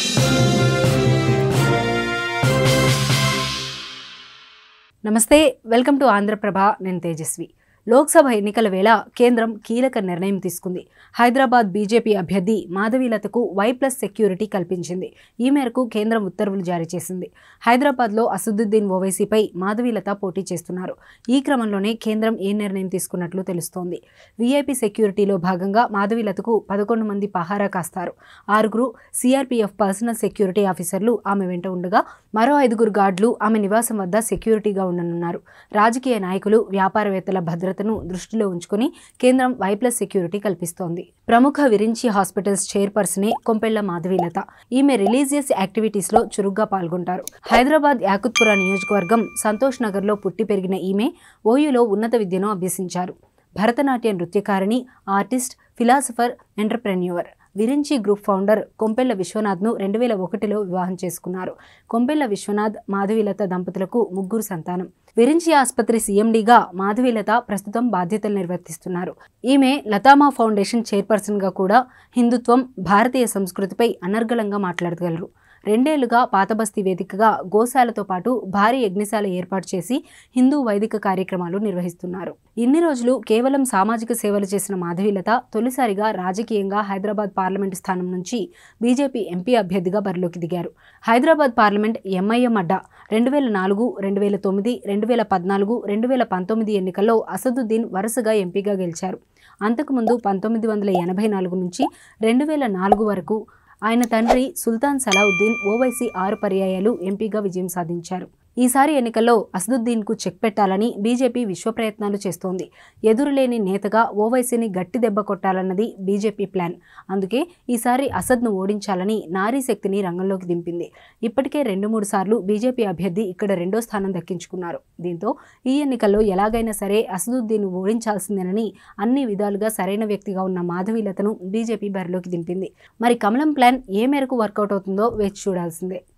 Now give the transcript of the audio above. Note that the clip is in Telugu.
నమస్తే వెల్కమ్ టు ఆంధ్రప్రభ నేను తేజస్వి లోక్సభ ఎన్నికల వేళ కేంద్రం కీలక నిర్ణయం తీసుకుంది హైదరాబాద్ బీజేపీ అభ్యర్థి మాధవీలతకు వై ప్లస్ సెక్యూరిటీ కల్పించింది ఈ మేరకు కేంద్రం ఉత్తర్వులు జారీ చేసింది హైదరాబాద్లో అసదుద్దీన్ ఓవైసీపై మాధవీలత పోటీ చేస్తున్నారు ఈ క్రమంలోనే కేంద్రం ఏ నిర్ణయం తీసుకున్నట్లు తెలుస్తోంది వీఐపీ సెక్యూరిటీలో భాగంగా మాధవీలతకు పదకొండు మంది పహారా కాస్తారు ఆరుగురు సిఆర్పీఎఫ్ పర్సనల్ సెక్యూరిటీ ఆఫీసర్లు ఆమె వెంట ఉండగా మరో ఐదుగురు గార్డులు ఆమె నివాసం వద్ద సెక్యూరిటీగా ఉండనున్నారు రాజకీయ నాయకులు వ్యాపారవేత్తల భద్రతను దృష్టిలో ఉంచుకుని కేంద్రం వై ప్లస్ సెక్యూరిటీ కల్పిస్తోంది ప్రముఖ విరించి హాస్పిటల్స్ చైర్పర్సనే కొంపెళ్ల మాధవీలత ఈమె రిలీజియస్ యాక్టివిటీస్ లో చురుగ్గా పాల్గొంటారు హైదరాబాద్ యాకుత్పుర నియోజకవర్గం సంతోష్ నగర్ లో పుట్టి పెరిగిన ఈమె ఓయూలో ఉన్నత విద్యను అభ్యసించారు భరతనాట్య నృత్యకారిణి artist philosopher entrepreneur Virinchi group founder Kompella విశ్వనాథ్ను రెండు వేల ఒకటిలో వివాహం చేసుకున్నారు కొంపెళ్ల విశ్వనాథ్ మాధవీలత దంపతులకు ముగ్గురు సంతానం విరించి ఆసుపత్రి సీఎండీగా మాధవీలత ప్రస్తుతం బాధ్యతలు నిర్వర్తిస్తున్నారు ఈమె లతామా ఫౌండేషన్ చైర్పర్సన్గా కూడా హిందుత్వం భారతీయ సంస్కృతిపై అనర్గళంగా మాట్లాడగలరు రెండేళ్లుగా పాతబస్తీ వేదికగా గోశాలతో పాటు భారీ యజ్ఞశాల ఏర్పాటు చేసి హిందూ వైదిక కార్యక్రమాలు నిర్వహిస్తున్నారు ఇన్ని రోజులు కేవలం సామాజిక సేవలు చేసిన మాధవీలత తొలిసారిగా రాజకీయంగా హైదరాబాద్ పార్లమెంటు స్థానం నుంచి బీజేపీ ఎంపీ అభ్యర్థిగా బరిలోకి దిగారు హైదరాబాద్ పార్లమెంట్ ఎంఐఎం అడ్డా రెండు వేల నాలుగు రెండు వేల తొమ్మిది రెండు వేల పద్నాలుగు రెండు వేల పంతొమ్మిది ఎన్నికల్లో అసదుద్దీన్ వరుసగా ఎంపీగా గెలిచారు అంతకుముందు పంతొమ్మిది వందల ఎనభై నాలుగు నుంచి రెండు వేల నాలుగు వరకు ఆయన తండ్రి సుల్తాన్ సలావుద్దీన్ ఓవైసీ ఆరు పర్యాయాలు ఎంపీగా విజయం సాధించారు ఈసారి ఎన్నికల్లో అసదుద్దీన్కు చెక్ పెట్టాలని బీజేపీ విశ్వ ప్రయత్నాలు చేస్తోంది ఎదురులేని నేతగా ఓవైసీని గట్టి దెబ్బ కొట్టాలన్నది బీజేపీ ప్లాన్ అందుకే ఈసారి అసద్ను ఓడించాలని నారీ శక్తిని రంగంలోకి దింపింది ఇప్పటికే రెండు మూడు సార్లు బీజేపీ అభ్యర్థి ఇక్కడ రెండో స్థానం దక్కించుకున్నారు దీంతో ఈ ఎన్నికల్లో ఎలాగైనా సరే అసదుద్దీన్ ఓడించాల్సిందేనని అన్ని విధాలుగా సరైన వ్యక్తిగా ఉన్న మాధవీలతను బీజేపీ బరిలోకి దింపింది మరి కమలం ప్లాన్ ఏ మేరకు వర్కౌట్ అవుతుందో వేచి చూడాల్సిందే